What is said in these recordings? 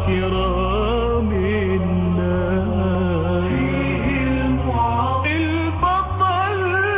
كرام الناس البطل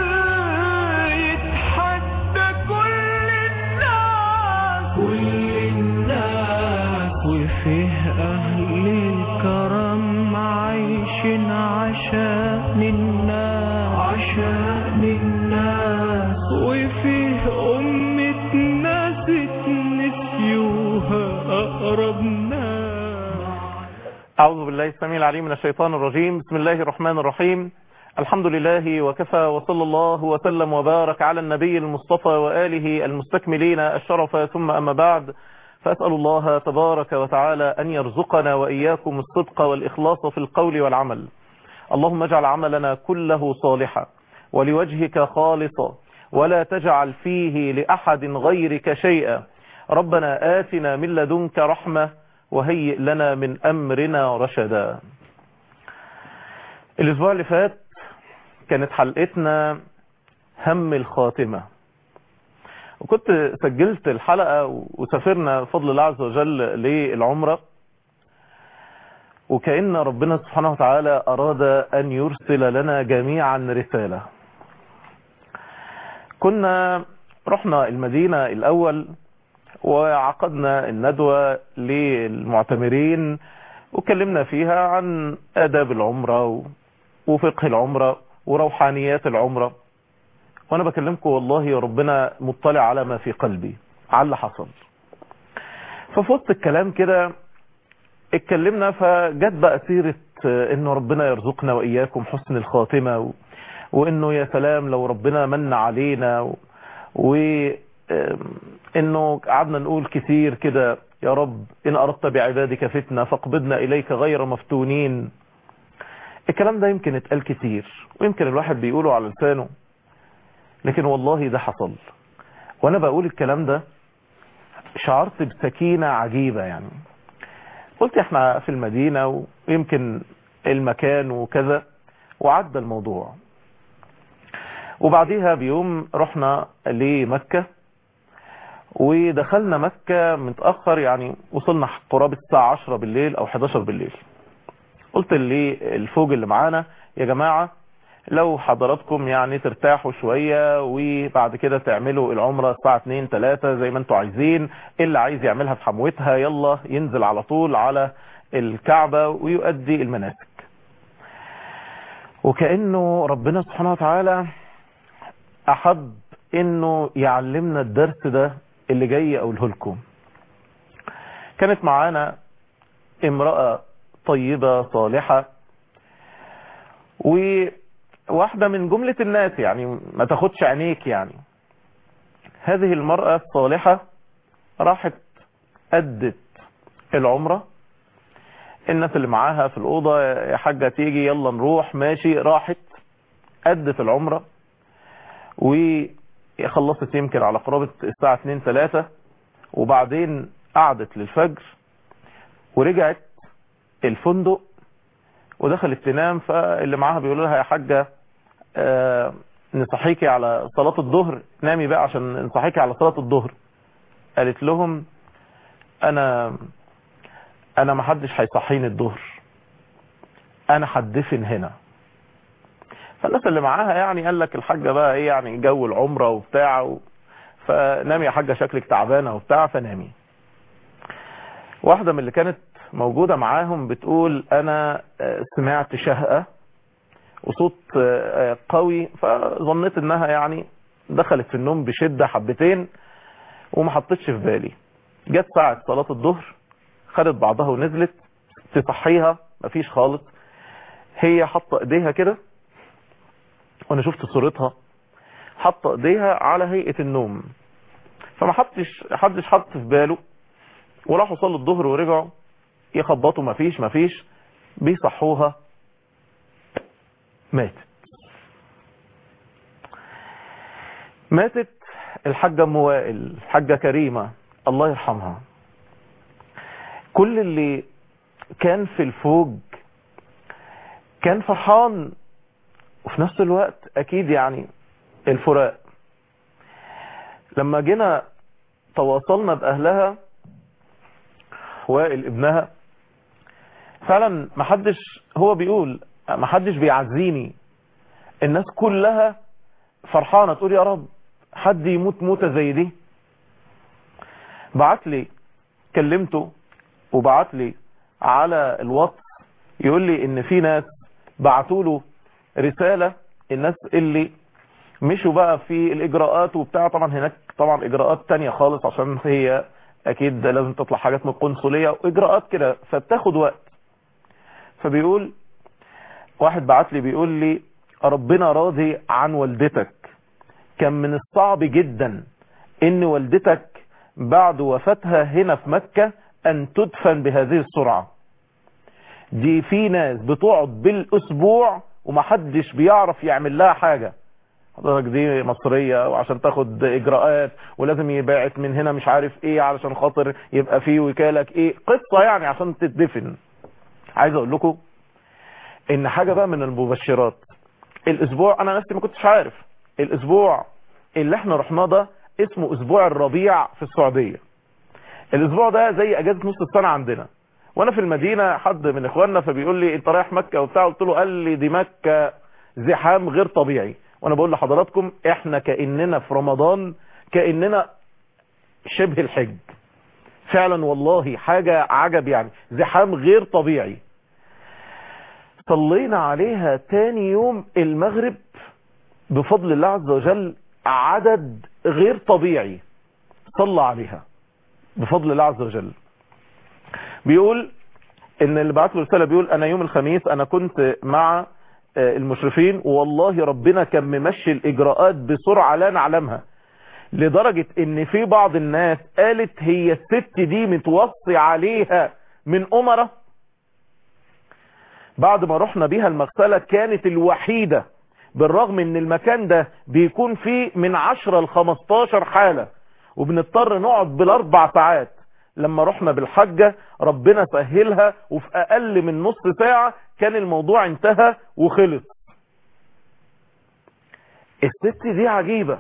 يتحدى كل الناس كل الناس وفيه أهل الكرم عايشين عشان الناس عشان الناس وفيه أمة ناس نسيوها أقرب ناس أعوذ بالله السميع العليم من الشيطان الرجيم بسم الله الرحمن الرحيم الحمد لله وكفى وصلى الله وسلم وبارك على النبي المصطفى وآله المستكملين الشرف ثم أما بعد فأسأل الله تبارك وتعالى أن يرزقنا وإياكم الصدق والإخلاص في القول والعمل اللهم اجعل عملنا كله صالحا ولوجهك خالصا ولا تجعل فيه لأحد غيرك شيئا ربنا آتنا من لدنك رحمة وهيئ لنا من أمرنا رشدا الأسبوع اللي فات كانت حلقتنا هم الخاتمة وكنت سجلت الحلقة وسافرنا بفضل الله عز وجل للعمرة وكأن ربنا سبحانه وتعالى أراد أن يرسل لنا جميعا رسالة كنا رحنا المدينة الأول وعقدنا الندوة للمعتمرين وكلمنا فيها عن آداب العمرة وفقه العمرة وروحانيات العمرة وانا بكلمكم والله يا ربنا مطلع على ما في قلبي على اللي حصل ففي وسط الكلام كده اتكلمنا فجت بقى سيرة انه ربنا يرزقنا واياكم حسن الخاتمة و... وانه يا سلام لو ربنا من علينا و... وانه قعدنا نقول كثير كده يا رب ان اردت بعبادك فتنة فاقبضنا اليك غير مفتونين الكلام ده يمكن اتقال كتير ويمكن الواحد بيقوله على لسانه لكن والله ده حصل وانا بقول الكلام ده شعرت بسكينة عجيبة يعني قلت احنا في المدينة ويمكن المكان وكذا وعدى الموضوع وبعديها بيوم رحنا لمكة ودخلنا مكة متأخر يعني وصلنا قرابة الساعة 10 بالليل او 11 بالليل قلت اللي الفوج اللي معانا يا جماعة لو حضراتكم يعني ترتاحوا شوية وبعد كده تعملوا العمرة الساعة 2 3 زي ما انتوا عايزين اللي عايز يعملها في حموتها يلا ينزل على طول على الكعبة ويؤدي المناسك وكأنه ربنا سبحانه وتعالى أحب انه يعلمنا الدرس ده اللي جاي اقوله لكم كانت معانا امرأة طيبة صالحة وواحدة من جملة الناس يعني ما تاخدش عينيك يعني هذه المرأة الصالحة راحت أدت العمرة الناس اللي معاها في الأوضة يا حاجة تيجي يلا نروح ماشي راحت أدت العمرة وخلصت يمكن على قرابة الساعة 2 3 وبعدين قعدت للفجر ورجعت الفندق ودخلت تنام فاللي معاها بيقولوا لها يا حاجة آه نصحيكي على صلاة الظهر نامي بقى عشان نصحيكي على صلاة الظهر قالت لهم انا انا ما حدش هيصحيني الظهر انا هدفن هنا فالناس اللي معاها يعني قال لك الحاجة بقى ايه يعني جو العمرة وبتاع و... فنامي يا حاجة شكلك تعبانة وبتاع فنامي واحدة من اللي كانت موجودة معاهم بتقول انا سمعت شهقة وصوت قوي فظنيت انها يعني دخلت في النوم بشدة حبتين وما حطيتش في بالي جت ساعة صلاة الظهر خدت بعضها ونزلت تصحيها مفيش خالص هي حاطه ايديها كده وانا شفت صورتها حاطه ايديها على هيئة النوم فما حدش حدش حط في باله وراحوا صلوا الظهر ورجعوا يخبطوا مفيش مفيش بيصحوها ماتت ماتت الحاجة ام وائل الحاجة كريمة الله يرحمها كل اللي كان في الفوج كان فرحان وفي نفس الوقت اكيد يعني الفراق لما جينا تواصلنا باهلها وائل ابنها فعلا محدش هو بيقول محدش بيعزيني الناس كلها فرحانة تقول يا رب حد يموت موتة زي دي بعت لي كلمته وبعت لي على الواتس يقول لي ان في ناس بعتوا له رسالة الناس اللي مشوا بقى في الاجراءات وبتاع طبعا هناك طبعا اجراءات تانية خالص عشان هي اكيد لازم تطلع حاجات من القنصلية واجراءات كده فبتاخد وقت فبيقول واحد بعت لي بيقول لي ربنا راضي عن والدتك كان من الصعب جدا ان والدتك بعد وفاتها هنا في مكة ان تدفن بهذه السرعة دي في ناس بتقعد بالاسبوع ومحدش بيعرف يعمل لها حاجة حضرتك دي مصرية وعشان تاخد اجراءات ولازم يبعت من هنا مش عارف ايه علشان خاطر يبقى فيه وكالك ايه قصة يعني عشان تتدفن عايز اقول لكم ان حاجة بقى من المبشرات الاسبوع انا نفسي ما كنتش عارف الاسبوع اللي احنا رحناه ده اسمه اسبوع الربيع في السعودية الاسبوع ده زي اجازة نص السنة عندنا وانا في المدينة حد من اخواننا فبيقول لي انت رايح مكة وبتاع قلت له قال لي دي مكة زحام غير طبيعي وانا بقول لحضراتكم احنا كأننا في رمضان كأننا شبه الحج فعلا والله حاجة عجب يعني زحام غير طبيعي صلينا عليها تاني يوم المغرب بفضل الله عز وجل عدد غير طبيعي صلى عليها بفضل الله عز وجل بيقول ان اللي بعت له رساله بيقول انا يوم الخميس انا كنت مع المشرفين والله ربنا كان ممشي الاجراءات بسرعه لا نعلمها لدرجه ان في بعض الناس قالت هي الست دي متوصي عليها من امره بعد ما رحنا بيها المغسله كانت الوحيده بالرغم ان المكان ده بيكون فيه من 10 ل 15 حاله وبنضطر نقعد بالاربع ساعات لما رحنا بالحجة ربنا سهلها وفي اقل من نص ساعة كان الموضوع انتهى وخلص الست دي عجيبة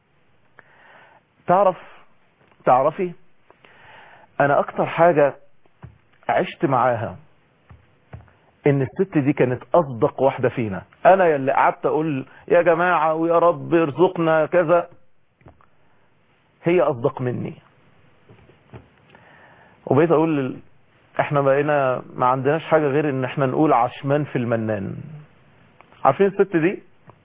تعرف تعرفي انا اكتر حاجة عشت معاها ان الست دي كانت اصدق واحدة فينا انا يلي قعدت اقول يا جماعة ويا رب ارزقنا كذا هي اصدق مني وبقيت اقول احنا بقينا ما عندناش حاجة غير ان احنا نقول عشمان في المنان عارفين الست دي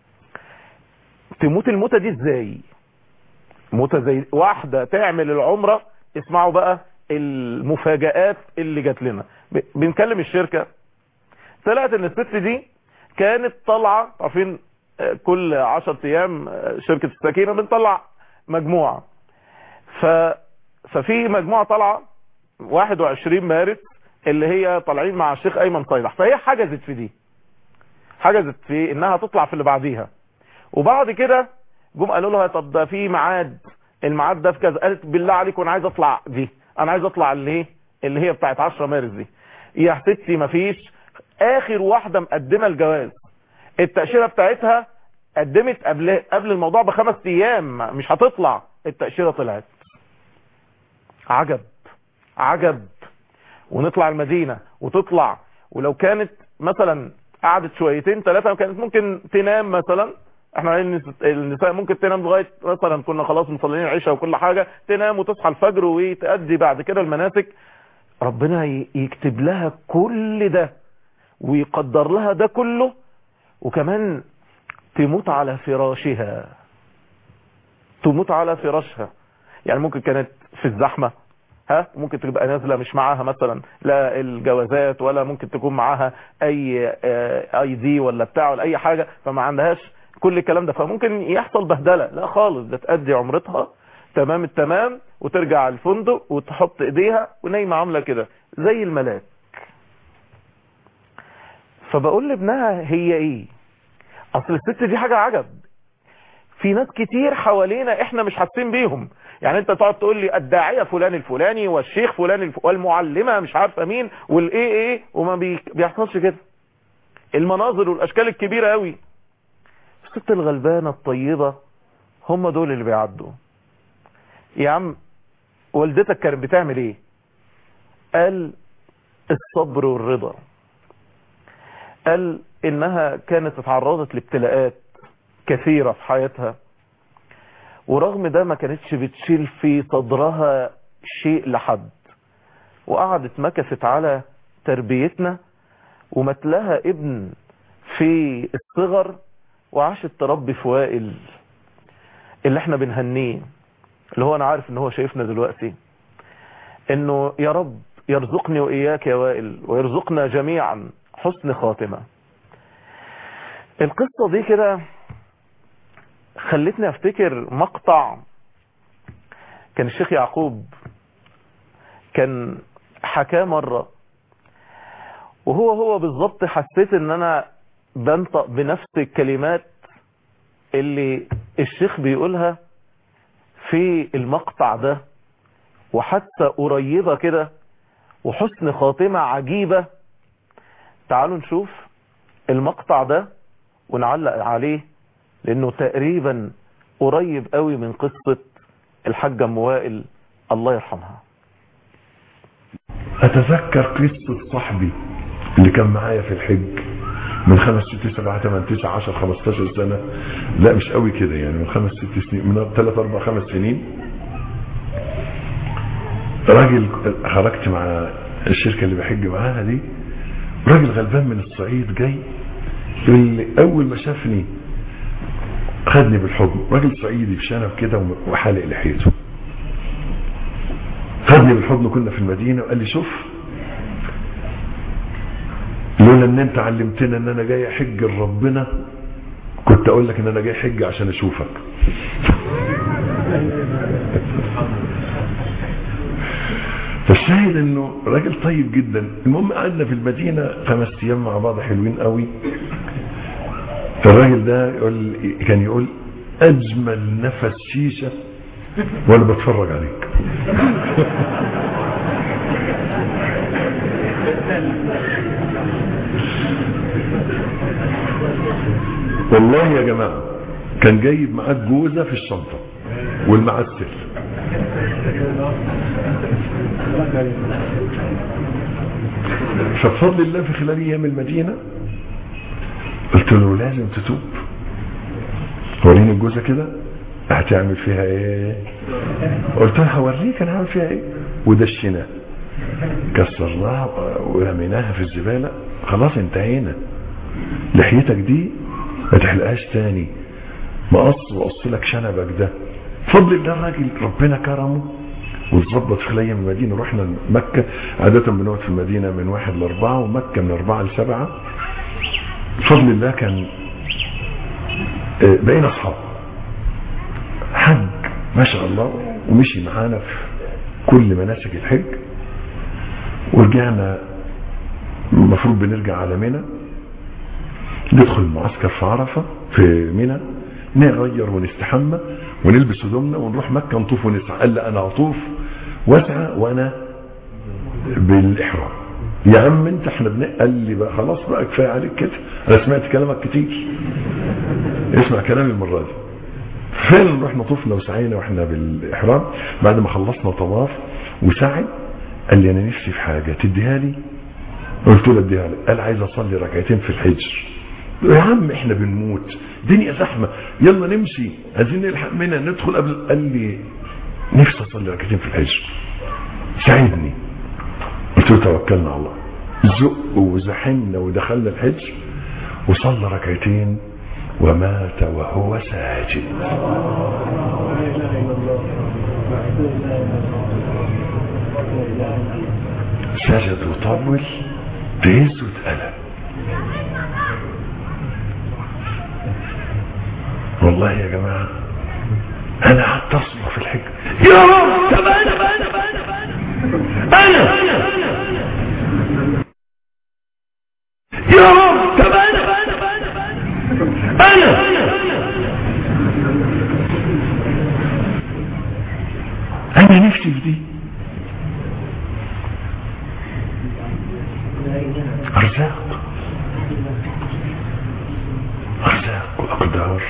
تموت الموتة دي ازاي موتة زي واحدة تعمل العمرة اسمعوا بقى المفاجآت اللي جات لنا بنكلم الشركة طلعت ان الست دي كانت طالعة عارفين كل عشر ايام شركة السكينة بنطلع مجموعة ف ففي مجموعة طالعة 21 مارس اللي هي طالعين مع الشيخ ايمن صيدح فهي حجزت في دي حجزت في انها تطلع في اللي بعديها وبعد كده جم قالوا لها طب ده في ميعاد الميعاد ده في كذا قالت بالله عليك وانا عايز اطلع دي انا عايز اطلع اللي هي اللي هي بتاعت 10 مارس دي يا ستي مفيش اخر واحدة مقدمة الجواز التأشيرة بتاعتها قدمت قبل قبل الموضوع بخمس ايام مش هتطلع التأشيرة طلعت عجب عجب ونطلع المدينة وتطلع ولو كانت مثلا قعدت شويتين ثلاثة كانت ممكن تنام مثلا احنا النساء ممكن تنام لغاية مثلا كنا خلاص مصلين العشاء وكل حاجة تنام وتصحى الفجر وتأدي بعد كده المناسك ربنا يكتب لها كل ده ويقدر لها ده كله وكمان تموت على فراشها تموت على فراشها يعني ممكن كانت في الزحمة ها ممكن تبقى نازله مش معاها مثلا لا الجوازات ولا ممكن تكون معاها اي اي دي ولا بتاع ولا اي حاجه فما عندهاش كل الكلام ده فممكن يحصل بهدله لا خالص ده تأدي عمرتها تمام التمام وترجع الفندق وتحط ايديها ونايمه عامله كده زي الملاك فبقول لابنها هي ايه اصل الست دي حاجه عجب في ناس كتير حوالينا احنا مش حاسين بيهم يعني انت تقعد تقول لي الداعيه فلان الفلاني والشيخ فلان الف... والمعلمه مش عارفه مين والايه ايه وما بي... بيحصلش كده المناظر والاشكال الكبيره قوي الست الغلبانه الطيبه هم دول اللي بيعدوا يا عم والدتك كانت بتعمل ايه قال الصبر والرضا قال انها كانت اتعرضت لابتلاءات كثيرة في حياتها ورغم ده ما كانتش بتشيل في صدرها شيء لحد وقعدت مكثت على تربيتنا ومت لها ابن في الصغر وعاشت تربي في وائل اللي احنا بنهنيه اللي هو انا عارف ان هو شايفنا دلوقتي انه يا رب يرزقني واياك يا وائل ويرزقنا جميعا حسن خاتمة القصة دي كده خلتني افتكر مقطع كان الشيخ يعقوب كان حكاه مرة وهو هو بالظبط حسيت ان انا بنطق بنفس الكلمات اللي الشيخ بيقولها في المقطع ده وحتى قريبة كده وحسن خاتمة عجيبة تعالوا نشوف المقطع ده ونعلق عليه لانه تقريبا قريب قوي من قصة الحاجة ام وائل الله يرحمها اتذكر قصة صاحبي اللي كان معايا في الحج من خمس ست سبعة ثمان تسعة عشر خمستاشر سنة لا مش قوي كده يعني من خمس ست سنين من ثلاث اربع خمس سنين راجل خرجت مع الشركة اللي بحج معاها دي راجل غلبان من الصعيد جاي اللي اول ما شافني خدني بالحضن راجل صعيدي بشنب كده وحالق لحيته خدني بالحضن كنا في المدينة وقال لي شوف لولا ان انت علمتنا ان انا جاي احج لربنا كنت اقول لك ان انا جاي حج عشان اشوفك فالشاهد انه راجل طيب جدا المهم قعدنا في المدينة خمس ايام مع بعض حلوين قوي الراجل ده يقول كان يقول اجمل نفس شيشة وانا بتفرج عليك والله يا جماعة كان جايب معاه جوزة في الشنطة والمعسل فبفضل الله في خلال ايام المدينة قلت له لازم تتوب وريني الجوزة كده هتعمل فيها ايه قلت له هوريك انا هعمل فيها ايه ودشيناها كسرناها ورميناها في الزبالة خلاص انتهينا لحيتك دي ما تحلقهاش تاني مقص وقص لك شنبك ده فضل الله الراجل ربنا كرمه وتظبط في ايام المدينه رحنا مكه عاده بنقعد في المدينه من واحد لاربعه ومكه من اربعه لسبعه بفضل الله كان بقينا اصحاب حج ما شاء الله ومشي معانا في كل مناسك الحج ورجعنا المفروض بنرجع على منى ندخل المعسكر في عرفة في منى نغير ونستحمى ونلبس هدومنا ونروح مكة نطوف ونسعى قال لا انا هطوف واسعى وانا بالاحرام يا عم انت احنا بن قال لي بقى خلاص بقى كفايه عليك كده انا سمعت كلامك كتير اسمع كلامي المره دي فعلا رحنا طفنا وسعينا واحنا بالاحرام بعد ما خلصنا طواف وسعي قال لي انا نفسي في حاجه تديها لي قلت له اديها لي قال عايز اصلي ركعتين في الحجر يا عم احنا بنموت دنيا زحمه يلا نمشي عايزين نلحق منها ندخل قبل قال لي نفسي اصلي ركعتين في الحجر ساعدني قلت له توكلنا على الله زق وزحمنا ودخلنا الحجر وصلى ركعتين ومات وهو ساجد سجد وطول بهز واتقلب والله يا جماعة انا قعدت اصرخ في الحج يا رب طب انا انا يا رب طب انا انا انا نفسي في دي ارزاق ارزاق واقدار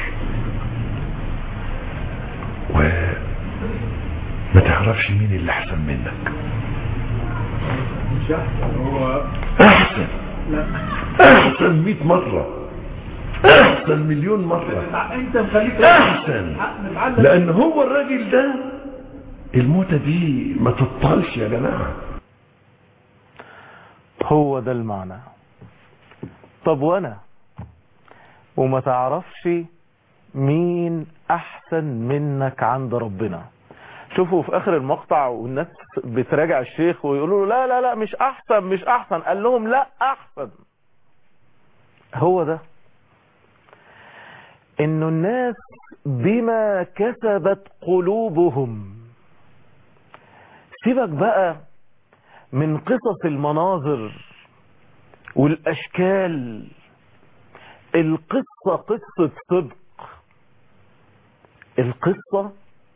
وما تعرفش مين اللي احسن منك احسن لا احسن 100 مرة احسن مليون مرة انت مخليك احسن نتعلم لان هو الراجل ده الموتة دي ما تطالش يا جماعة هو ده المعنى طب وانا وما تعرفش مين احسن منك عند ربنا شوفوا في اخر المقطع والناس بتراجع الشيخ ويقولوا له لا لا لا مش احسن مش احسن قال لهم لا احسن هو ده انه الناس بما كسبت قلوبهم سيبك بقى من قصص المناظر والاشكال القصة قصة صدق القصة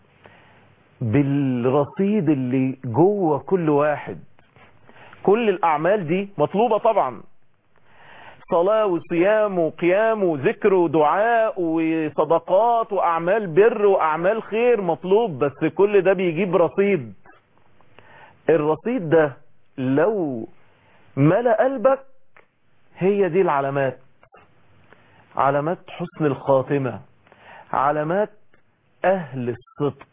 بالرصيد اللي جوه كل واحد كل الاعمال دي مطلوبة طبعا صلاة وصيام وقيام وذكر ودعاء وصدقات واعمال بر واعمال خير مطلوب بس كل ده بيجيب رصيد الرصيد ده لو ملأ قلبك هي دي العلامات علامات حسن الخاتمة علامات أهل الصدق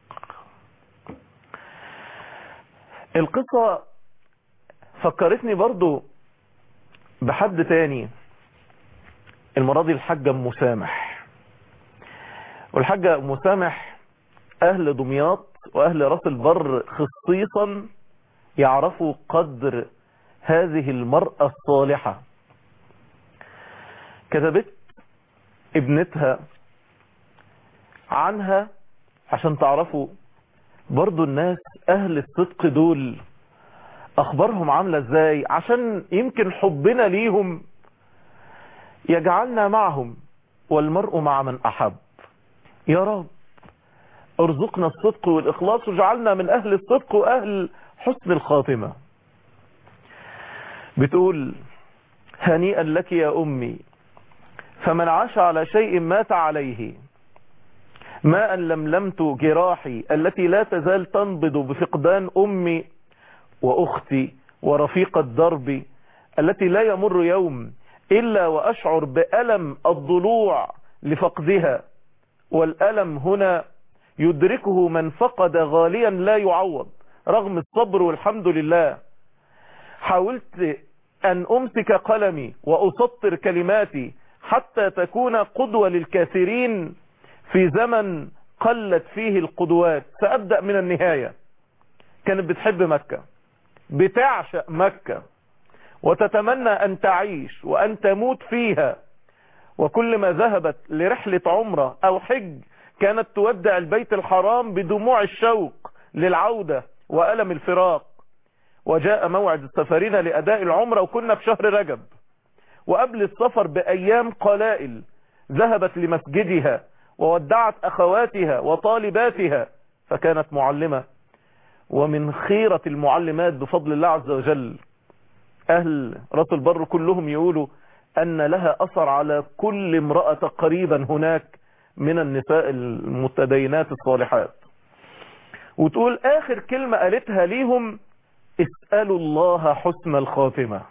القصة فكرتني برضو بحد تاني المرة دي الحاجة أم مسامح والحاجة أم مسامح أهل دمياط وأهل راس البر خصيصا يعرفوا قدر هذه المرأة الصالحة كتبت ابنتها عنها عشان تعرفوا برضو الناس اهل الصدق دول اخبارهم عاملة ازاي عشان يمكن حبنا ليهم يجعلنا معهم والمرء مع من احب يا رب ارزقنا الصدق والاخلاص وجعلنا من اهل الصدق واهل حسن الخاتمة بتقول هنيئا لك يا امي فمن عاش على شيء مات عليه ما أن لملمت جراحي التي لا تزال تنبض بفقدان أمي وأختي ورفيقة دربي التي لا يمر يوم إلا وأشعر بألم الضلوع لفقدها والألم هنا يدركه من فقد غاليا لا يعوض رغم الصبر والحمد لله حاولت أن أمسك قلمي وأسطر كلماتي حتى تكون قدوة للكافرين في زمن قلت فيه القدوات سأبدأ من النهاية كانت بتحب مكة بتعشق مكة وتتمنى أن تعيش وأن تموت فيها وكل ما ذهبت لرحلة عمرة أو حج كانت تودع البيت الحرام بدموع الشوق للعودة وألم الفراق وجاء موعد سفرنا لأداء العمرة وكنا في شهر رجب وقبل السفر بأيام قلائل ذهبت لمسجدها وودعت أخواتها وطالباتها فكانت معلمة ومن خيرة المعلمات بفضل الله عز وجل أهل راس البر كلهم يقولوا أن لها أثر على كل امرأة قريبا هناك من النساء المتدينات الصالحات وتقول آخر كلمة قالتها ليهم اسألوا الله حسن الخاتمة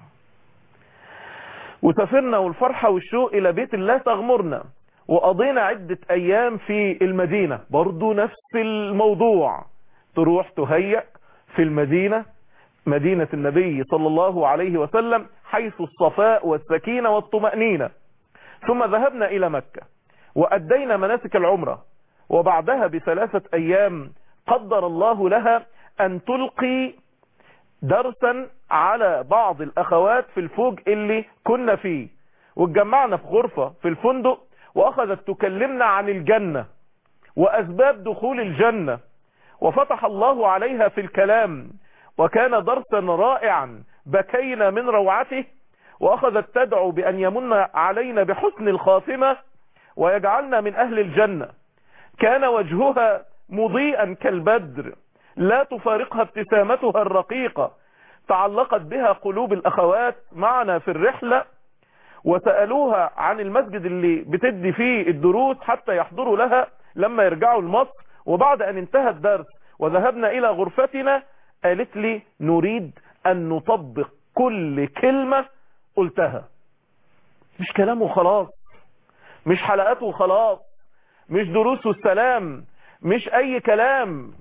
وسافرنا والفرحة والشوق إلى بيت الله تغمرنا وقضينا عدة أيام في المدينة برضو نفس الموضوع تروح تهيأ في المدينة مدينة النبي صلى الله عليه وسلم حيث الصفاء والسكينة والطمأنينة ثم ذهبنا إلى مكة وأدينا مناسك العمرة وبعدها بثلاثة أيام قدر الله لها أن تلقي درسا على بعض الأخوات في الفوج اللي كنا فيه واتجمعنا في غرفة في الفندق وأخذت تكلمنا عن الجنة وأسباب دخول الجنة وفتح الله عليها في الكلام وكان درسا رائعا بكينا من روعته وأخذت تدعو بأن يمن علينا بحسن الخاتمة ويجعلنا من أهل الجنة كان وجهها مضيئا كالبدر لا تفارقها ابتسامتها الرقيقة تعلقت بها قلوب الأخوات معنا في الرحلة وسألوها عن المسجد اللي بتدي فيه الدروس حتى يحضروا لها لما يرجعوا لمصر وبعد أن انتهى الدرس وذهبنا إلى غرفتنا قالت لي نريد أن نطبق كل كلمة قلتها مش كلام وخلاص مش حلقات وخلاص مش دروس والسلام مش اي كلام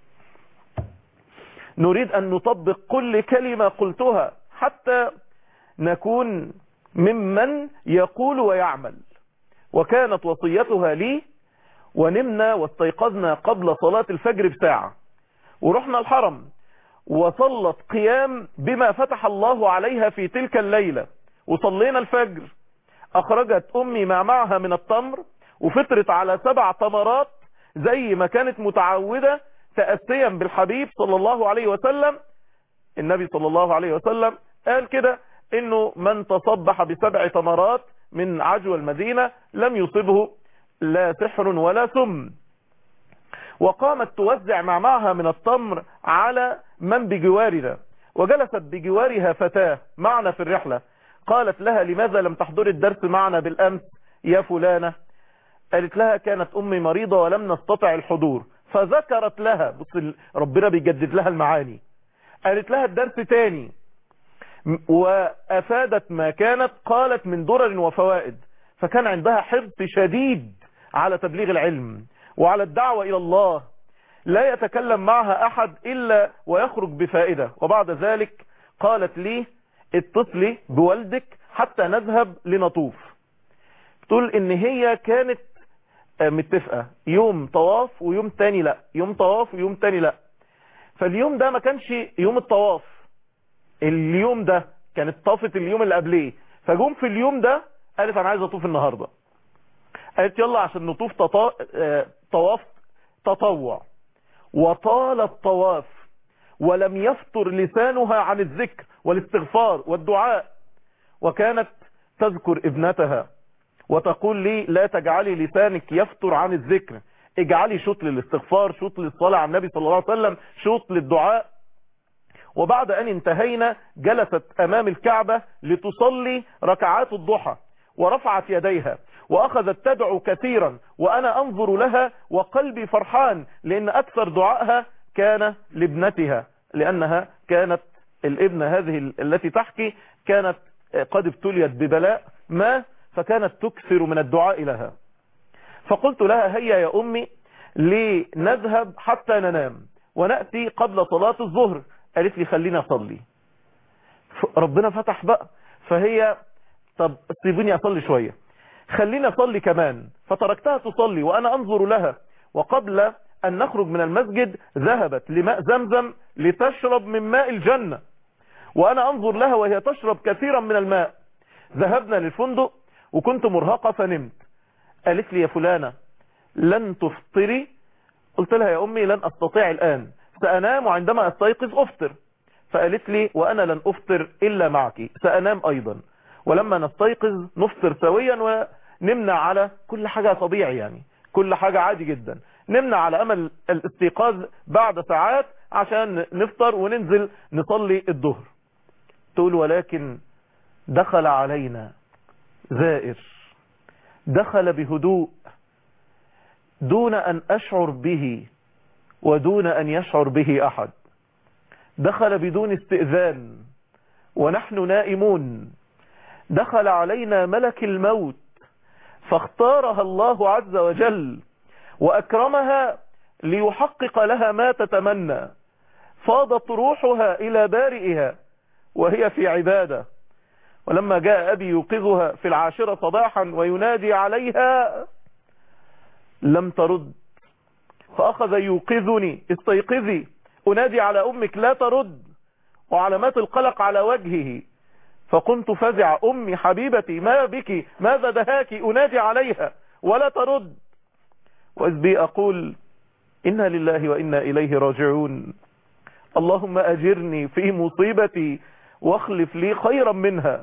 نريد ان نطبق كل كلمة قلتها حتى نكون ممن يقول ويعمل وكانت وصيتها لي ونمنا واستيقظنا قبل صلاة الفجر بساعة ورحنا الحرم وصلت قيام بما فتح الله عليها في تلك الليلة وصلينا الفجر اخرجت امي ما معها من التمر وفطرت على سبع تمرات زي ما كانت متعودة تأسيا بالحبيب صلى الله عليه وسلم النبي صلى الله عليه وسلم قال كده انه من تصبح بسبع تمرات من عجوى المدينة لم يصبه لا سحر ولا سم وقامت توزع ما معها من التمر على من بجوارنا وجلست بجوارها فتاة معنا في الرحلة قالت لها لماذا لم تحضر الدرس معنا بالأمس يا فلانة قالت لها كانت أمي مريضة ولم نستطع الحضور فذكرت لها بص ربنا بيجدد لها المعاني قالت لها الدرس تاني وأفادت ما كانت قالت من درر وفوائد فكان عندها حرص شديد على تبليغ العلم وعلى الدعوة إلى الله لا يتكلم معها أحد إلا ويخرج بفائدة وبعد ذلك قالت لي اتصلي بوالدك حتى نذهب لنطوف تقول ان هي كانت متفقة يوم طواف ويوم تاني لا يوم طواف ويوم تاني لا فاليوم ده ما كانش يوم الطواف اليوم ده كانت طافت اليوم اللي قبليه فجوم في اليوم ده قالت انا عايز اطوف النهاردة قالت يلا عشان نطوف تطا... طواف تطوع وطال الطواف ولم يفطر لسانها عن الذكر والاستغفار والدعاء وكانت تذكر ابنتها وتقول لي لا تجعلي لسانك يفطر عن الذكر اجعلي شوط للاستغفار شوط للصلاة على النبي صلى الله عليه وسلم شوط للدعاء وبعد أن انتهينا جلست أمام الكعبة لتصلي ركعات الضحى ورفعت يديها وأخذت تدعو كثيرا وأنا أنظر لها وقلبي فرحان لأن أكثر دعائها كان لابنتها لأنها كانت الابنة هذه التي تحكي كانت قد ابتليت ببلاء ما فكانت تكثر من الدعاء لها فقلت لها هيا يا أمي لنذهب حتى ننام ونأتي قبل صلاة الظهر قالت لي خليني أصلي ربنا فتح بقى فهي طب سيبوني أصلي شوية خليني أصلي كمان فتركتها تصلي وأنا أنظر لها وقبل أن نخرج من المسجد ذهبت لماء زمزم لتشرب من ماء الجنة وأنا أنظر لها وهي تشرب كثيرا من الماء ذهبنا للفندق وكنت مرهقة فنمت قالت لي يا فلانة لن تفطري قلت لها يا أمي لن أستطيع الآن سأنام وعندما أستيقظ أفطر فقالت لي وأنا لن أفطر إلا معك سأنام أيضا ولما نستيقظ نفطر سويا ونمنع على كل حاجة طبيعي يعني كل حاجة عادي جدا نمنع على أمل الاستيقاظ بعد ساعات عشان نفطر وننزل نصلي الظهر تقول ولكن دخل علينا زائر دخل بهدوء دون أن أشعر به ودون أن يشعر به أحد دخل بدون استئذان ونحن نائمون دخل علينا ملك الموت فاختارها الله عز وجل وأكرمها ليحقق لها ما تتمنى فاضت روحها إلى بارئها وهي في عبادة ولما جاء أبي يوقظها في العاشرة صباحا وينادي عليها لم ترد فأخذ يوقظني استيقظي أنادي على أمك لا ترد وعلامات القلق على وجهه فقمت فزع أمي حبيبتي ما بك ماذا دهاك أنادي عليها ولا ترد وإذ بي أقول إنا لله وإنا إليه راجعون اللهم أجرني في مصيبتي واخلف لي خيرا منها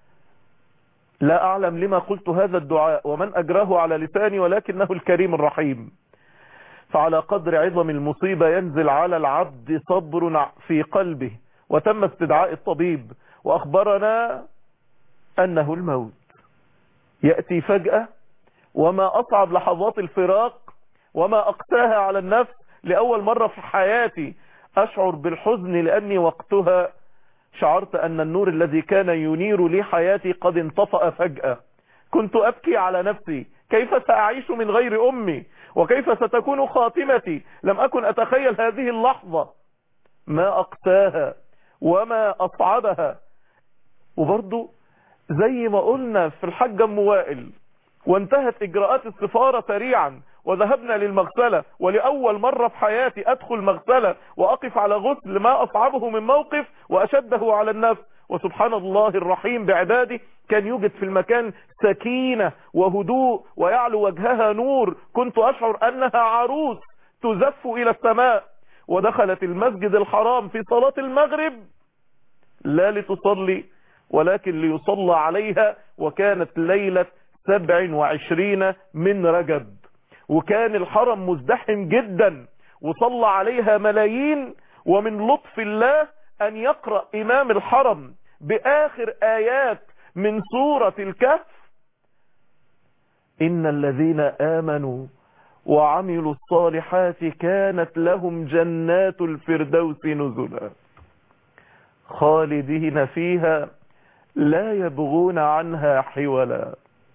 لا أعلم لما قلت هذا الدعاء ومن أجره على لساني ولكنه الكريم الرحيم فعلى قدر عظم المصيبة ينزل على العبد صبر في قلبه وتم استدعاء الطبيب وأخبرنا أنه الموت يأتي فجأة وما أصعب لحظات الفراق وما أقساها على النفس لأول مرة في حياتي أشعر بالحزن لأني وقتها شعرت أن النور الذي كان ينير لي حياتي قد انطفأ فجأة كنت أبكي على نفسي كيف سأعيش من غير أمي وكيف ستكون خاتمتي لم أكن أتخيل هذه اللحظة ما أقساها وما أصعبها وبرضو زي ما قلنا في الحج أم وائل وانتهت إجراءات السفارة سريعا وذهبنا للمغسلة ولأول مرة في حياتي أدخل مغسلة وأقف على غسل ما أصعبه من موقف وأشده على النفس وسبحان الله الرحيم بعباده كان يوجد في المكان سكينة وهدوء ويعلو وجهها نور كنت أشعر أنها عروس تزف إلى السماء ودخلت المسجد الحرام في صلاة المغرب لا لتصلي ولكن ليصلى عليها وكانت ليلة سبع وعشرين من رجب وكان الحرم مزدحم جدا وصلى عليها ملايين ومن لطف الله أن يقرأ إمام الحرم بآخر آيات من سورة الكهف إن الذين آمنوا وعملوا الصالحات كانت لهم جنات الفردوس نزلا خالدين فيها لا يبغون عنها حولا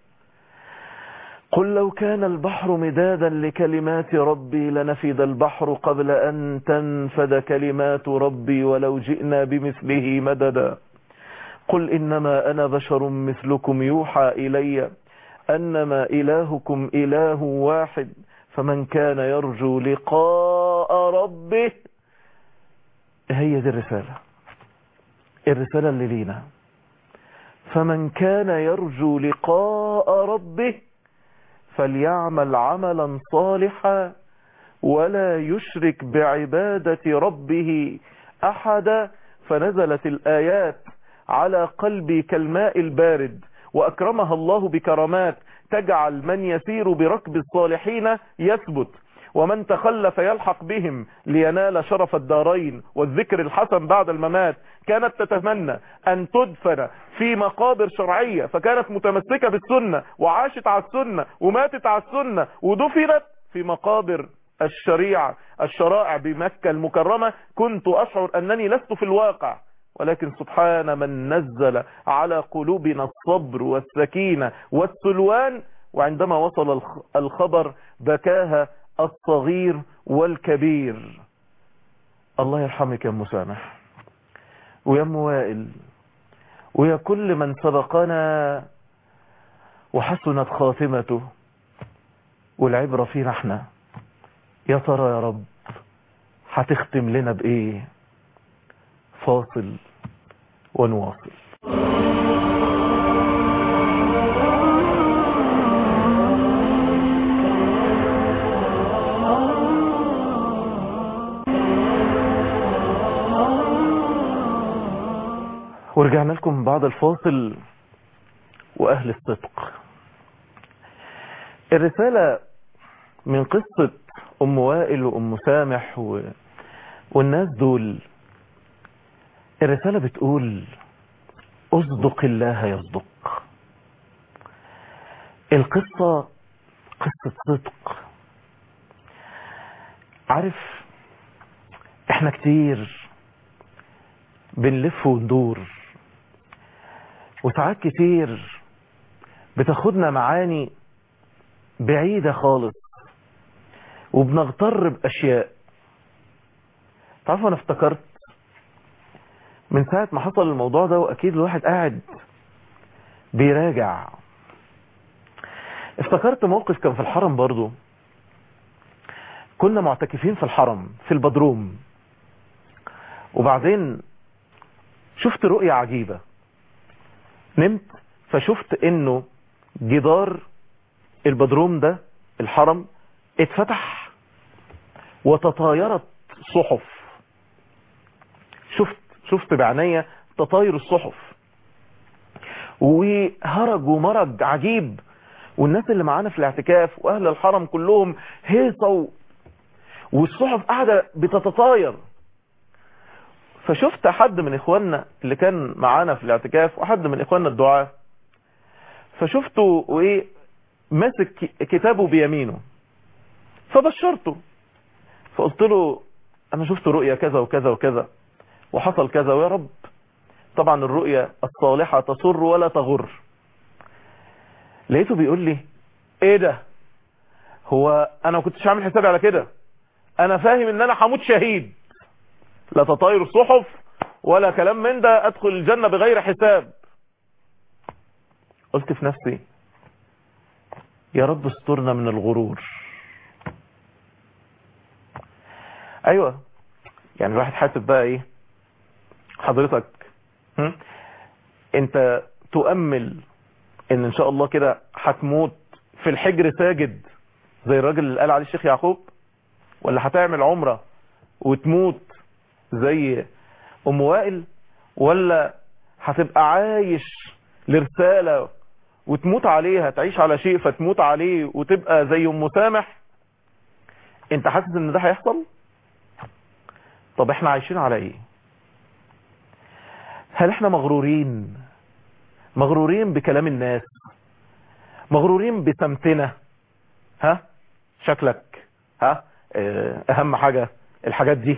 قل لو كان البحر مدادا لكلمات ربي لنفد البحر قبل أن تنفد كلمات ربي ولو جئنا بمثله مددا قل إنما أنا بشر مثلكم يوحى إلي أنما إلهكم إله واحد فمن كان يرجو لقاء ربه هي دي الرسالة الرسالة اللي لينا فمن كان يرجو لقاء ربه فليعمل عملا صالحا ولا يشرك بعبادة ربه أحدا فنزلت الآيات على قلبي كالماء البارد وأكرمها الله بكرامات تجعل من يسير بركب الصالحين يثبت ومن تخلف يلحق بهم لينال شرف الدارين والذكر الحسن بعد الممات كانت تتمنى أن تدفن في مقابر شرعية فكانت متمسكة بالسنة وعاشت على السنة وماتت على السنة ودفنت في مقابر الشريعة الشرائع بمكة المكرمة كنت أشعر أنني لست في الواقع ولكن سبحان من نزل على قلوبنا الصبر والسكينة والسلوان وعندما وصل الخبر بكاها الصغير والكبير الله يرحمك يا مسامح ويا موائل ويا كل من سبقنا وحسنت خاتمته والعبرة فينا احنا يا ترى يا رب هتختم لنا بايه فاصل ونواصل ورجعنا لكم بعد الفاصل وأهل الصدق الرسالة من قصة أم وائل وأم سامح و... والناس دول الرسالة بتقول اصدق الله يصدق القصة قصة صدق عارف احنا كتير بنلف وندور وساعات كتير بتاخدنا معاني بعيدة خالص وبنغتر بأشياء تعرفوا انا افتكرت من ساعة ما حصل الموضوع ده واكيد الواحد قاعد بيراجع افتكرت موقف كان في الحرم برضو كنا معتكفين في الحرم في البدروم وبعدين شفت رؤية عجيبة نمت فشفت انه جدار البدروم ده الحرم اتفتح وتطايرت صحف شفت شفت بعناية تطاير الصحف وهرج ومرج عجيب والناس اللي معانا في الاعتكاف واهل الحرم كلهم هيصوا والصحف قاعدة بتتطاير فشفت حد من اخواننا اللي كان معانا في الاعتكاف وحد من اخواننا الدعاة فشفته وايه ماسك كتابه بيمينه فبشرته فقلت له انا شفت رؤية كذا وكذا وكذا وحصل كذا ويا رب طبعا الرؤية الصالحة تسر ولا تغر لقيته بيقول لي ايه ده هو انا ما كنتش عامل حسابي على كده انا فاهم ان انا هموت شهيد لا تطاير الصحف ولا كلام من ده ادخل الجنة بغير حساب قلت في نفسي يا رب استرنا من الغرور ايوه يعني الواحد حاسب بقى ايه حضرتك هم؟ انت تؤمل ان ان شاء الله كده هتموت في الحجر ساجد زي الراجل اللي قال عليه الشيخ يعقوب ولا هتعمل عمرة وتموت زي ام وائل ولا هتبقى عايش لرسالة وتموت عليها تعيش على شيء فتموت عليه وتبقى زي ام سامح انت حاسس ان ده هيحصل طب احنا عايشين على ايه هل احنا مغرورين مغرورين بكلام الناس مغرورين بسمتنا ها شكلك ها اه اهم حاجة الحاجات دي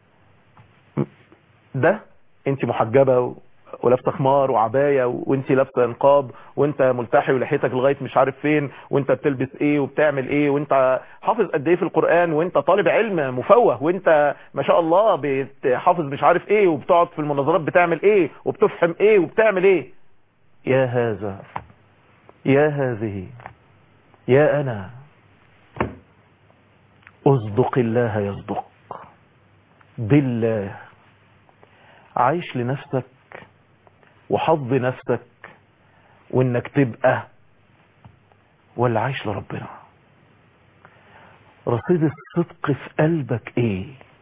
ده انت محجبة ولابسه خمار وعبايه وانت لابسه نقاب وانت ملتحي ولحيتك لغايه مش عارف فين وانت بتلبس ايه وبتعمل ايه وانت حافظ قد ايه في القران وانت طالب علم مفوه وانت ما شاء الله بتحافظ مش عارف ايه وبتقعد في المناظرات بتعمل ايه وبتفهم ايه وبتعمل ايه يا هذا يا هذه يا انا اصدق الله يصدق بالله عايش لنفسك وحظ نفسك وانك تبقى ولا عايش لربنا رصيد الصدق في قلبك ايه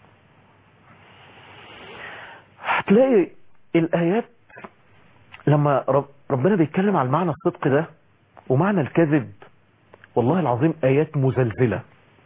هتلاقي الايات لما رب ربنا بيتكلم على معنى الصدق ده ومعنى الكذب والله العظيم ايات مزلزلة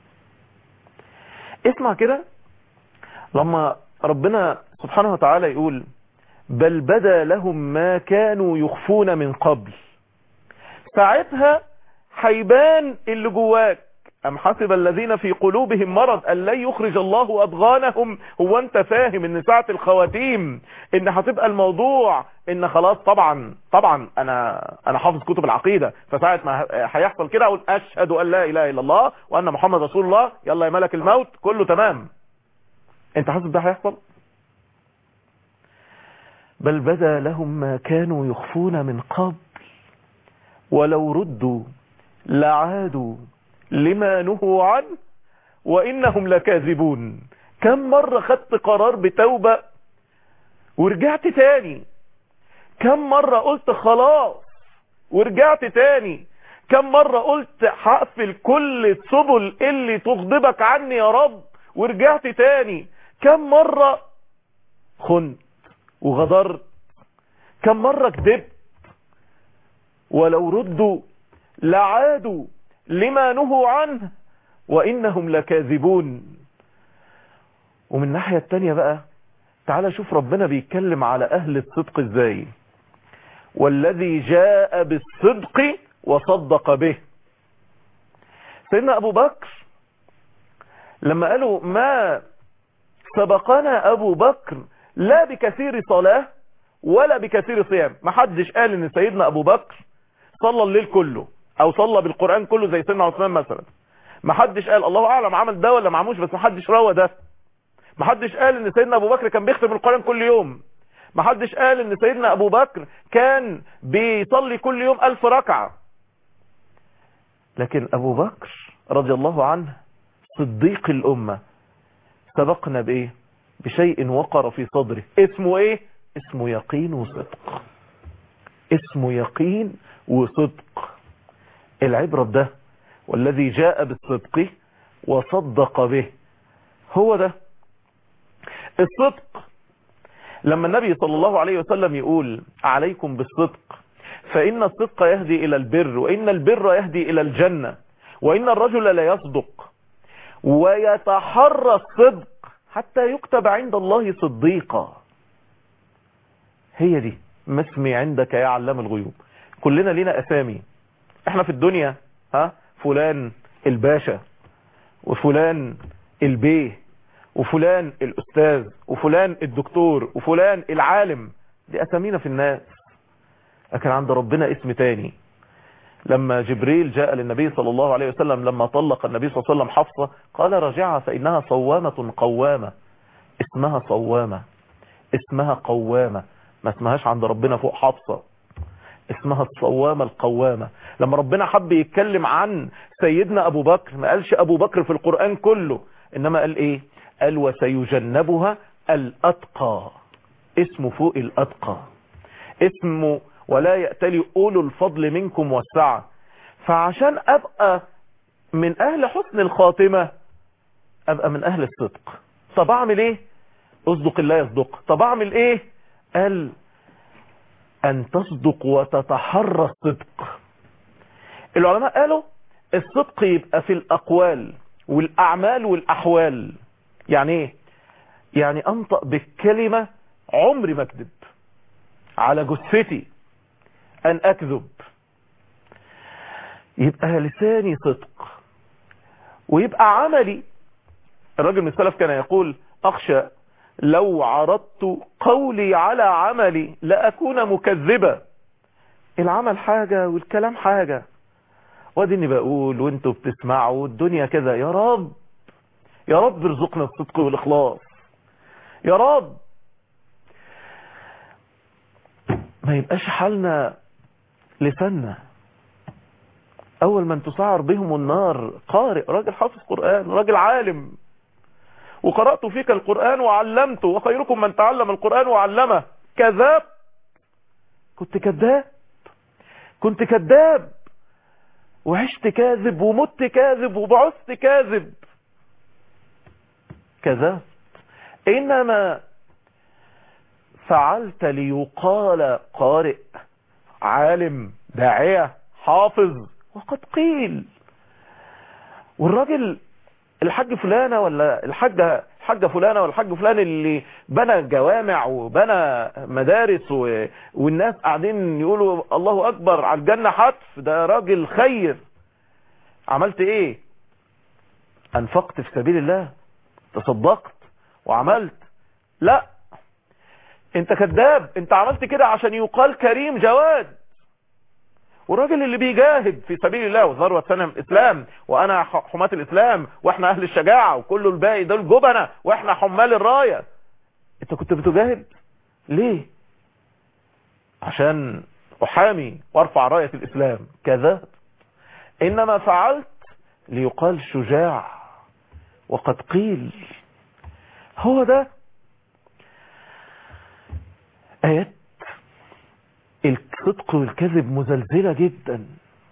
اسمع كده لما ربنا سبحانه وتعالى يقول بل بدا لهم ما كانوا يخفون من قبل ساعتها هيبان اللي جواك أم حسب الذين في قلوبهم مرض أن لن يخرج الله أضغانهم هو أنت فاهم أن ساعة الخواتيم أن هتبقى الموضوع أن خلاص طبعا طبعا أنا أنا حافظ كتب العقيدة فساعة ما هيحصل كده أقول أشهد أن لا إله إلا الله وأن محمد رسول الله يلا يا ملك الموت كله تمام أنت حاسس ده هيحصل بل بدا لهم ما كانوا يخفون من قبل ولو ردوا لعادوا لما نهوا عنه وإنهم لكاذبون كم مرة خدت قرار بتوبة ورجعت تاني كم مرة قلت خلاص ورجعت تاني كم مرة قلت هقفل كل السبل اللي تغضبك عني يا رب ورجعت تاني كم مرة خنت وغدرت كم مرة كذبت ولو ردوا لعادوا لما نهوا عنه وإنهم لكاذبون ومن الناحية التانية بقى تعالى شوف ربنا بيتكلم على أهل الصدق ازاي والذي جاء بالصدق وصدق به سيدنا أبو بكر لما قالوا ما سبقنا أبو بكر لا بكثير صلاة ولا بكثير صيام ما حدش قال ان سيدنا ابو بكر صلى الليل كله او صلى بالقرآن كله زي سيدنا عثمان مثلا ما حدش قال الله اعلم عمل ده ولا ما عموش بس ما حدش روى ده ما حدش قال ان سيدنا ابو بكر كان بيختم القرآن كل يوم ما حدش قال ان سيدنا ابو بكر كان بيصلي كل يوم الف ركعة لكن ابو بكر رضي الله عنه صديق الامة سبقنا بايه بشيء وقر في صدره اسمه ايه اسمه يقين وصدق اسمه يقين وصدق العبرة بده والذي جاء بالصدق وصدق به هو ده الصدق لما النبي صلى الله عليه وسلم يقول عليكم بالصدق فإن الصدق يهدي إلى البر وإن البر يهدي إلى الجنة وإن الرجل لا يصدق ويتحرى الصدق حتى يكتب عند الله صديقا هي دي ما اسمي عندك يا علام الغيوب كلنا لينا اسامي احنا في الدنيا ها فلان الباشا وفلان البيه وفلان الاستاذ وفلان الدكتور وفلان العالم دي أسامينا في الناس لكن عند ربنا اسم تاني لما جبريل جاء للنبي صلى الله عليه وسلم لما طلق النبي صلى الله عليه وسلم حفصة قال رجعها فإنها صوامة قوامة اسمها صوامة اسمها قوامة ما اسمهاش عند ربنا فوق حفصة اسمها الصوامة القوامة لما ربنا حب يتكلم عن سيدنا أبو بكر ما قالش أبو بكر في القرآن كله إنما قال إيه قال وسيجنبها الأتقى اسمه فوق الأتقى اسمه ولا يأتلي أولو الفضل منكم والسعة فعشان أبقى من أهل حسن الخاتمة أبقى من أهل الصدق طب أعمل إيه أصدق الله يصدق طب أعمل إيه قال أن تصدق وتتحرى الصدق العلماء قالوا الصدق يبقى في الأقوال والأعمال والأحوال يعني إيه يعني أنطق بالكلمة عمري ما أكذب على جثتي أن أكذب يبقى لساني صدق ويبقى عملي الراجل من السلف كان يقول أخشى لو عرضت قولي على عملي لأكون مكذبا العمل حاجة والكلام حاجة وادي اني بقول وانتوا بتسمعوا الدنيا كذا يا رب يا رب ارزقنا الصدق والإخلاص يا رب ما يبقاش حالنا لساننا اول من تسعر بهم النار قارئ راجل حافظ قرآن راجل عالم وقرأت فيك القرآن وعلمته وخيركم من تعلم القرآن وعلمه كذاب كنت كذاب كنت كذاب وعشت كاذب ومت كاذب وبعثت كاذب كذبت انما فعلت ليقال قارئ عالم داعية حافظ وقد قيل والراجل الحاج فلانة ولا الحاجة الحاجة فلانة ولا الحاج فلان اللي بنى جوامع وبنى مدارس و... والناس قاعدين يقولوا الله أكبر على الجنة حتف ده راجل خير عملت ايه انفقت في سبيل الله تصدقت وعملت لا انت كذاب انت عملت كده عشان يقال كريم جواد والراجل اللي بيجاهد في سبيل الله وذروة سنة الإسلام وأنا حماة الإسلام وإحنا أهل الشجاعة وكل الباقي دول جبنة وإحنا حمال الراية أنت كنت بتجاهد ليه عشان أحامي وارفع راية الإسلام كذا إنما فعلت ليقال شجاع وقد قيل هو ده آيات الصدق والكذب مزلزلة جدا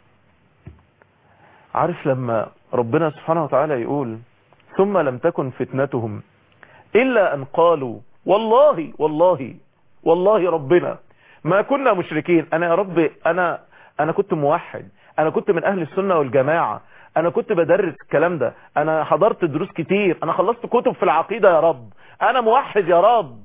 عارف لما ربنا سبحانه وتعالى يقول ثم لم تكن فتنتهم إلا أن قالوا والله والله والله ربنا ما كنا مشركين أنا يا رب أنا أنا كنت موحد أنا كنت من أهل السنة والجماعة أنا كنت بدرس الكلام ده أنا حضرت دروس كتير أنا خلصت كتب في العقيدة يا رب أنا موحد يا رب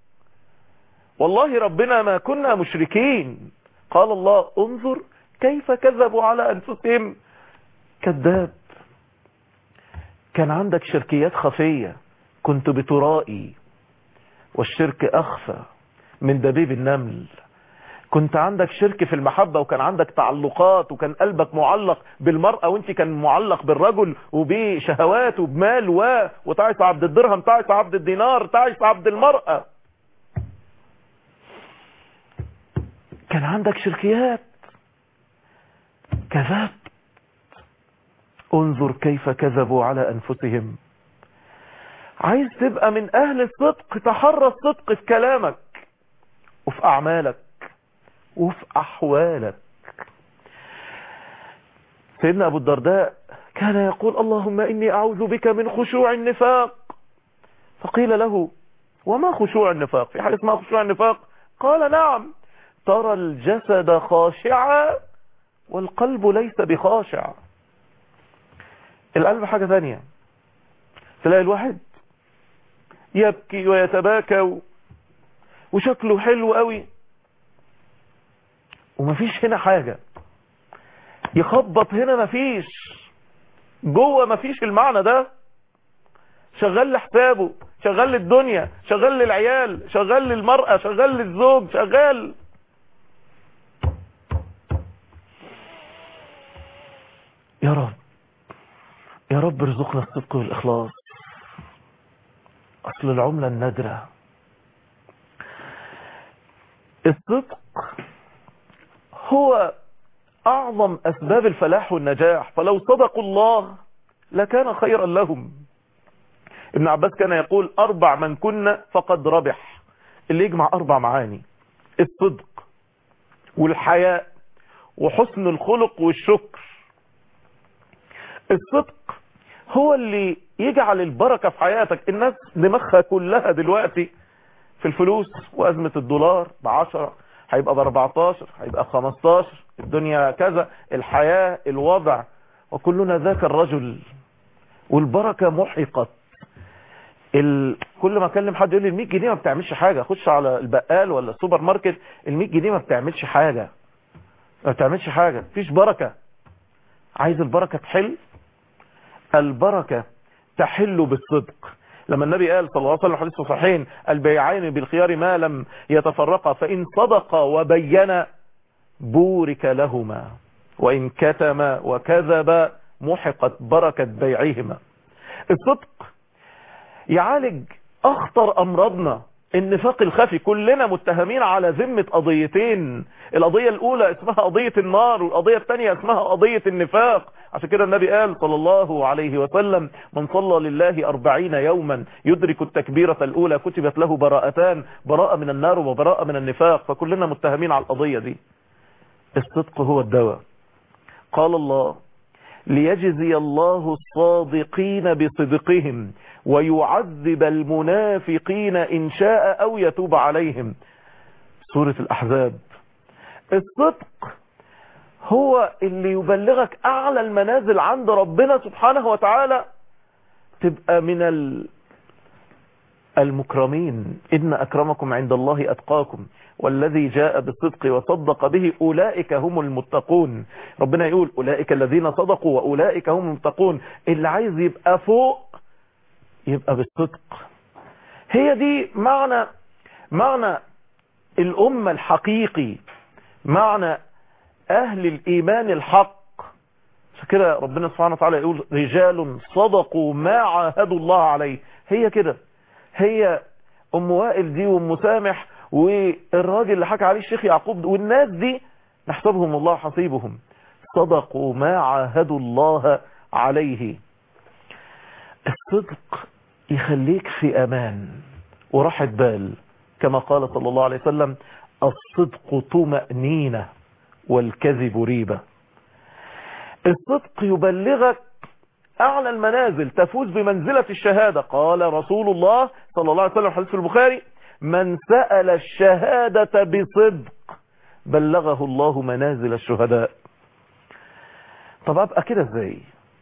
والله ربنا ما كنا مشركين قال الله انظر كيف كذبوا على أنفسهم كذاب كان عندك شركيات خفية كنت بترائي والشرك أخفى من دبيب النمل كنت عندك شرك في المحبة وكان عندك تعلقات وكان قلبك معلق بالمرأة وانت كان معلق بالرجل وبشهوات وبمال و وتعيس عبد الدرهم تعيس عبد الدينار تعيس عبد المرأة كان عندك شركيات كذبت انظر كيف كذبوا على أنفسهم عايز تبقى من أهل الصدق تحرى الصدق في كلامك وفي أعمالك وفي أحوالك سيدنا أبو الدرداء كان يقول اللهم إني أعوذ بك من خشوع النفاق فقيل له وما خشوع النفاق في حاجة اسمها خشوع النفاق قال نعم ترى الجسد خاشعا والقلب ليس بخاشع القلب حاجة ثانية تلاقي الواحد يبكي ويتباكى وشكله حلو قوي ومفيش هنا حاجة يخبط هنا مفيش جوه مفيش المعنى ده شغال لحسابه شغال للدنيا شغال للعيال شغال للمرأة شغال للزوج شغال يا رب يا رب ارزقنا الصدق والإخلاص أصل العملة النادرة الصدق هو أعظم أسباب الفلاح والنجاح فلو صدقوا الله لكان خيرا لهم ابن عباس كان يقول أربع من كنا فقد ربح اللي يجمع أربع معاني الصدق والحياء وحسن الخلق والشكر الصدق هو اللي يجعل البركة في حياتك الناس دماغها كلها دلوقتي في الفلوس وأزمة الدولار بعشرة هيبقى باربعتاشر هيبقى خمستاشر الدنيا كذا الحياة الوضع وكلنا ذاك الرجل والبركة محقت ال... كل ما اكلم حد يقول لي ال 100 جنيه ما بتعملش حاجه اخش على البقال ولا السوبر ماركت ال 100 جنيه ما بتعملش حاجه ما بتعملش حاجه مفيش بركه عايز البركه تحل البركه تحل بالصدق لما النبي قال صلى الله عليه وسلم حديث صحيحين البيعين بالخيار ما لم يتفرقا فإن صدقا وبين بورك لهما وإن كتم وكذب محقت بركة بيعهما الصدق يعالج أخطر أمراضنا النفاق الخفي كلنا متهمين على ذمة قضيتين القضية الأولى اسمها قضية النار والقضية الثانية اسمها قضية النفاق عشان كده النبي قال صلى الله عليه وسلم من صلى لله أربعين يوما يدرك التكبيرة الأولى كتبت له براءتان براءة من النار وبراءة من النفاق فكلنا متهمين على القضية دي الصدق هو الدواء قال الله ليجزي الله الصادقين بصدقهم ويعذب المنافقين إن شاء أو يتوب عليهم سورة الأحزاب الصدق هو اللي يبلغك أعلى المنازل عند ربنا سبحانه وتعالى تبقى من المكرمين إن أكرمكم عند الله أتقاكم والذي جاء بالصدق وصدق به أولئك هم المتقون ربنا يقول أولئك الذين صدقوا وأولئك هم المتقون اللي عايز يبقى فوق يبقى بالصدق هي دي معنى معنى الأمة الحقيقي معنى أهل الإيمان الحق كده ربنا سبحانه وتعالى يقول رجال صدقوا ما عاهدوا الله عليه هي كده هي أم وائل دي وأم سامح والراجل اللي حكى عليه الشيخ يعقوب والناس دي نحسبهم الله حصيبهم صدقوا ما عاهدوا الله عليه الصدق يخليك في أمان وراحة بال كما قال صلى الله عليه وسلم الصدق طمأنينة والكذب ريبة الصدق يبلغك أعلى المنازل تفوز بمنزلة الشهادة قال رسول الله صلى الله عليه وسلم حديث البخاري من سأل الشهادة بصدق بلغه الله منازل الشهداء طب أبقى كده ازاي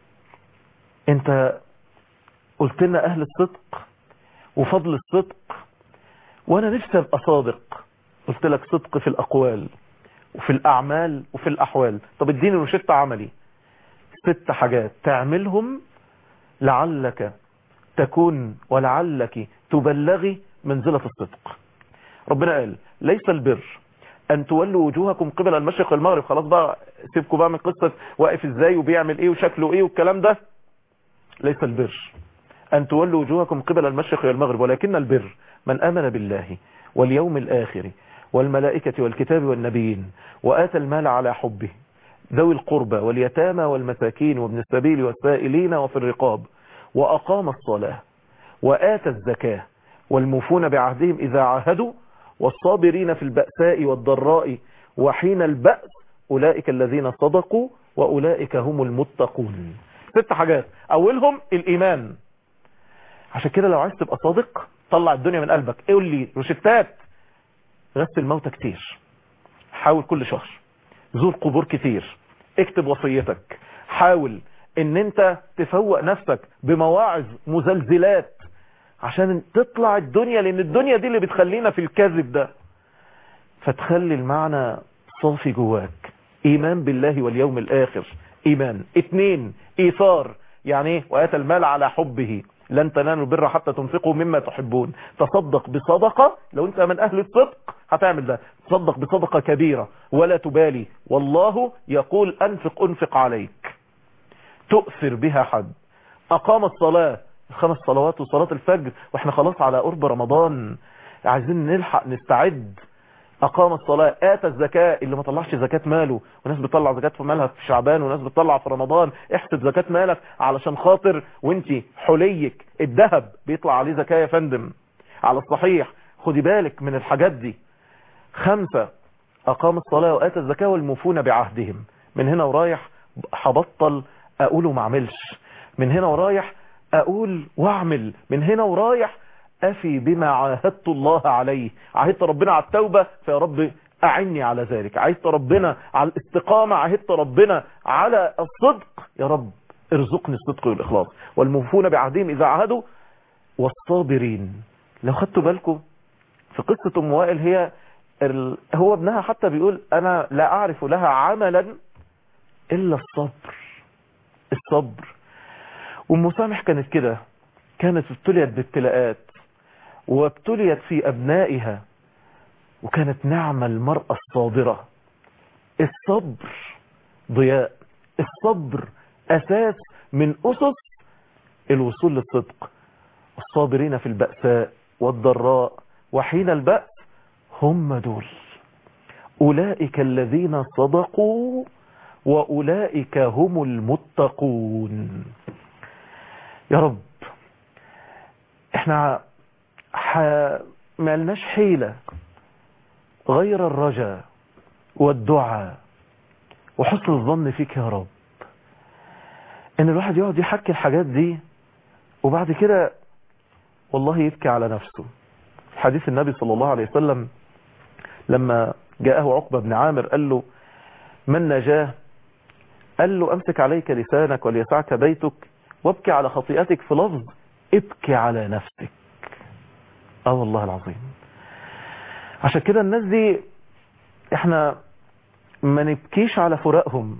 انت قلت لنا أهل الصدق وفضل الصدق وأنا نفسي أبقى صادق قلت لك صدق في الأقوال وفي الأعمال وفي الأحوال طب اديني روشتة عملي ست حاجات تعملهم لعلك تكون ولعلك تبلغي منزلة الصدق ربنا قال ليس البر أن تولوا وجوهكم قبل المشرق والمغرب خلاص بقى سيبكم بقى من قصة واقف ازاي وبيعمل ايه وشكله ايه والكلام ده ليس البر أن تولوا وجوهكم قبل المشرق والمغرب ولكن البر من آمن بالله واليوم الآخر والملائكة والكتاب والنبيين وآتى المال على حبه ذوي القربى واليتامى والمساكين وابن السبيل والسائلين وفي الرقاب وأقام الصلاة وآتى الزكاة والموفون بعهدهم إذا عاهدوا والصابرين في البأساء والضراء وحين البأس أولئك الذين صدقوا وأولئك هم المتقون ست حاجات أولهم الإيمان عشان كده لو عايز تبقى صادق طلع الدنيا من قلبك قول لي روشتات غسل الموتى كتير حاول كل شهر زور قبور كتير اكتب وصيتك حاول ان انت تفوق نفسك بمواعظ مزلزلات عشان تطلع الدنيا لان الدنيا دي اللي بتخلينا في الكذب ده فتخلي المعنى صافي جواك ايمان بالله واليوم الاخر ايمان اتنين ايثار يعني ايه واتى المال على حبه لن تنالوا البر حتى تنفقوا مما تحبون تصدق بصدقة لو انت من اهل الصدق هتعمل ده تصدق بصدقة كبيرة ولا تبالي والله يقول انفق انفق عليك تؤثر بها حد اقام الصلاة الخمس صلوات وصلاة الفجر واحنا خلاص على قرب رمضان عايزين نلحق نستعد اقام الصلاة اتى الزكاة اللي ما طلعش زكاة ماله وناس بتطلع زكاة في مالها في شعبان وناس بتطلع في رمضان احسب زكاة مالك علشان خاطر وانت حليك الذهب بيطلع عليه زكاة يا فندم على الصحيح خدي بالك من الحاجات دي خمسة اقام الصلاة واتى الزكاة والموفون بعهدهم من هنا ورايح هبطل اقول وما اعملش من هنا ورايح اقول واعمل من هنا ورايح أفي بما عاهدت الله عليه عاهدت ربنا على التوبة فيا رب أعني على ذلك عاهدت ربنا على الاستقامة عاهدت ربنا على الصدق يا رب ارزقني الصدق والإخلاص والموفون بعهدهم إذا عهدوا والصابرين لو خدتوا بالكم في قصة أم وائل هي ال... هو ابنها حتى بيقول أنا لا أعرف لها عملا إلا الصبر الصبر وام سامح كانت كده كانت ابتليت بابتلاءات وابتليت في أبنائها وكانت نعمة المرأة الصابرة الصبر ضياء الصبر أساس من أسس الوصول للصدق الصابرين في البأساء والضراء وحين البأس هم دول أولئك الذين صدقوا وأولئك هم المتقون يا رب احنا ح... ما لناش حيلة غير الرجاء والدعاء وحسن الظن فيك يا رب ان الواحد يقعد يحكي الحاجات دي وبعد كده والله يبكي على نفسه حديث النبي صلى الله عليه وسلم لما جاءه عقبة بن عامر قال له من نجاه قال له امسك عليك لسانك وليسعك بيتك وابكي على خطيئتك في لفظ ابكي على نفسك اه والله العظيم عشان كده الناس دي احنا ما نبكيش على فراقهم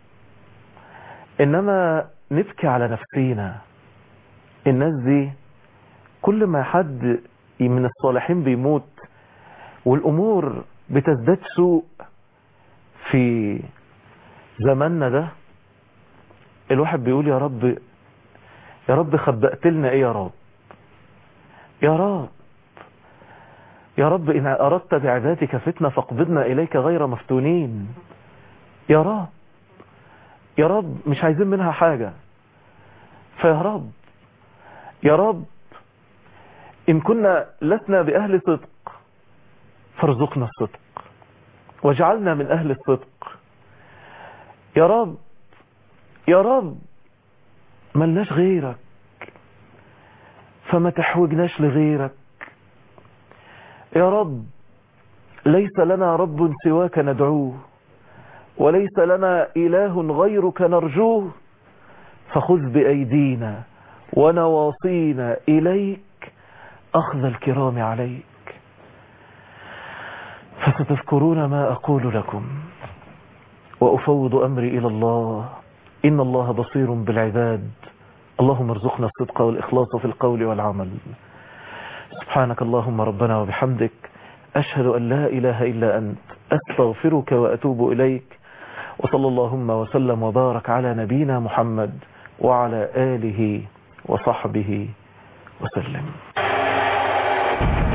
انما نبكي على نفسينا الناس دي كل ما حد من الصالحين بيموت والامور بتزداد سوء في زماننا ده الواحد بيقول يا رب يا رب خبأت لنا ايه يا رب يا رب يا رب إن أردت بعبادك فتنة فاقبضنا إليك غير مفتونين يا رب يا رب مش عايزين منها حاجة فيا رب يا رب إن كنا لسنا بأهل صدق فارزقنا الصدق واجعلنا من أهل الصدق يا رب يا رب ملناش غيرك فما تحوجناش لغيرك يا رب ليس لنا رب سواك ندعوه وليس لنا إله غيرك نرجوه فخذ بأيدينا ونواصينا إليك أخذ الكرام عليك فستذكرون ما أقول لكم وأفوض أمري إلى الله إن الله بصير بالعباد اللهم ارزقنا الصدق والإخلاص في القول والعمل سبحانك اللهم ربنا وبحمدك أشهد أن لا إله إلا أنت أستغفرك وأتوب إليك وصلى اللهم وسلم وبارك على نبينا محمد وعلى آله وصحبه وسلم